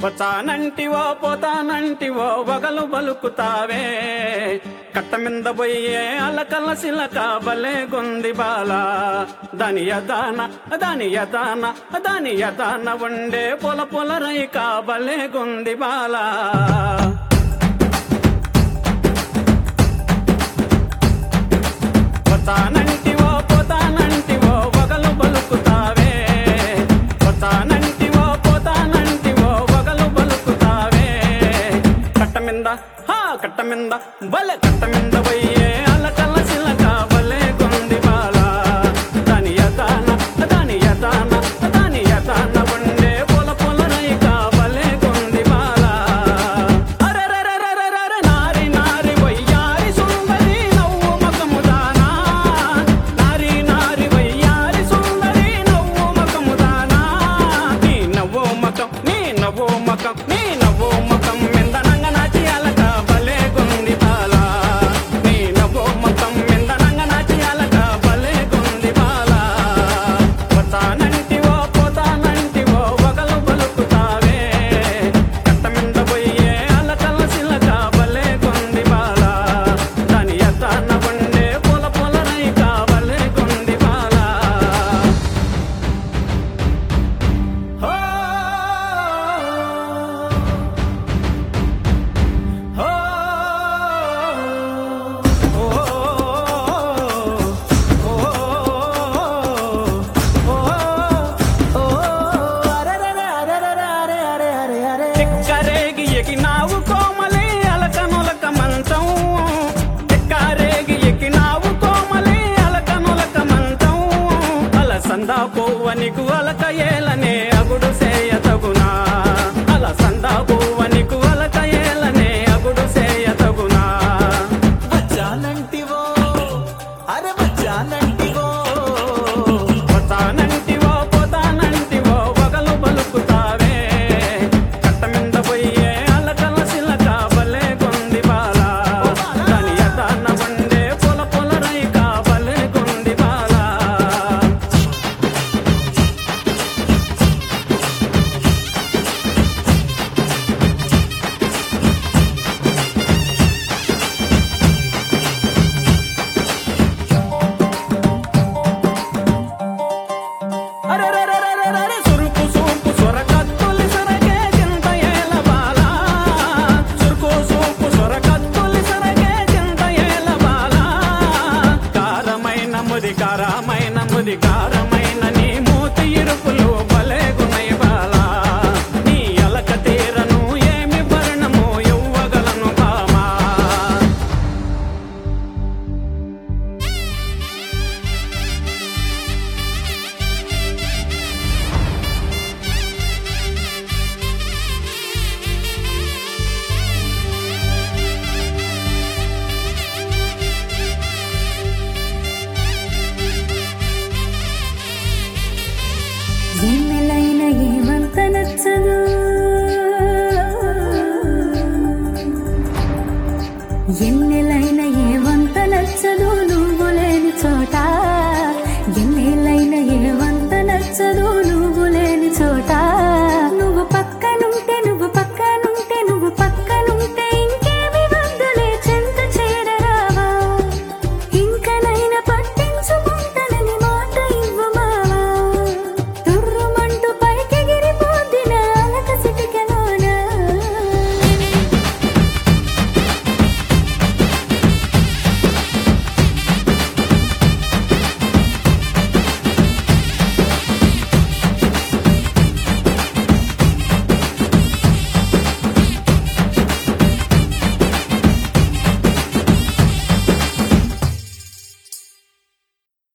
వచ్చానంటివో పోతానంటివో వగలు బలుకుతావే కట్ట మింద పోయే అలకల సిలక బలే గుంది బాల దాని యదాన దాని యదాన దాని యదాన ఉండే పొల పొల రైక బలే గుంది బాలా పోతానంటివో పోతానంటివో వగలు బలుకుతావే పోతానంటివో పోతానంటివో వగలు బలుకుతావే కట్ట మింద హా కట్ట మింద బలే కట్ట మింద పోయే అలకల సిలక బలే కొంది బాల దాని యదాన దాని యదాన దాని యదాన ఉండే పొల పొల రైక బలే కొంది బాల అరెరెరెరెరెరె నారి నారి వయ్యారి సుందరి నవ్వు మకముదానా నారి నారి వయ్యారి సుందరి నవ్వు మకముదానా నీ నవ్వు మకం నీ నవ్వు మకం నీ నవ్వు మకం మిందనంగ నాచి అలక భలే గుంది బాల నీ నవ్వు మకం మిందనంగ నాచి అలక భలే గుంది బాల పోతానంటివో పోతానంటివో వగలు బలుకుతావే కట్ట మింద పోయే అలకల సిలక భలే గుంది బాల దాని ఎత్తాన ఉండే పొల పొల రైక భలే గుంది బాల హో హో ఎక్కరేగి ఎగినావు కోమలి అలకనులక మంచం ఎక్కరేగి ఎగినావు కోమలి అలకనులక మంచం అలసందా పోవనికు అలక ఏలనే అగుడు సేయ తగునా అలసందా పోవనికు అలక ఏలనే అగుడు సేయ తగునా వచ్చానంటివో అరే వచ్చానంటివో పోతానంటివో పోతానంటివో వగలు బలుకుతావే కట్ట మింద పోయే అలకల సిలక బలే కొంది బాల దాని యదాన ఉండే పొల పొల రైక బలే కొంది బాల అరెరెరెరెరెరె సురుకు సూపు సొరకత్తులి సొరకే చింత ఏల బాల సురుకు సూపు సొరకత్తులి సొరకే చింత ఏల బాల కారమైన ముది కారమైన ముది కారమైన నీ మూతి ఇరుపులు భలే గుణై బాల నీ అలక తీరను ఏమి భరణము ఇవ్వగలను బామా ఎన్నెలైన ఏమంత నచ్చదు ఎన్నెలైన ఏమంత నచ్చదు నువ్వు లేని చోట ఎన్నెలైన ఏమంత నచ్చదు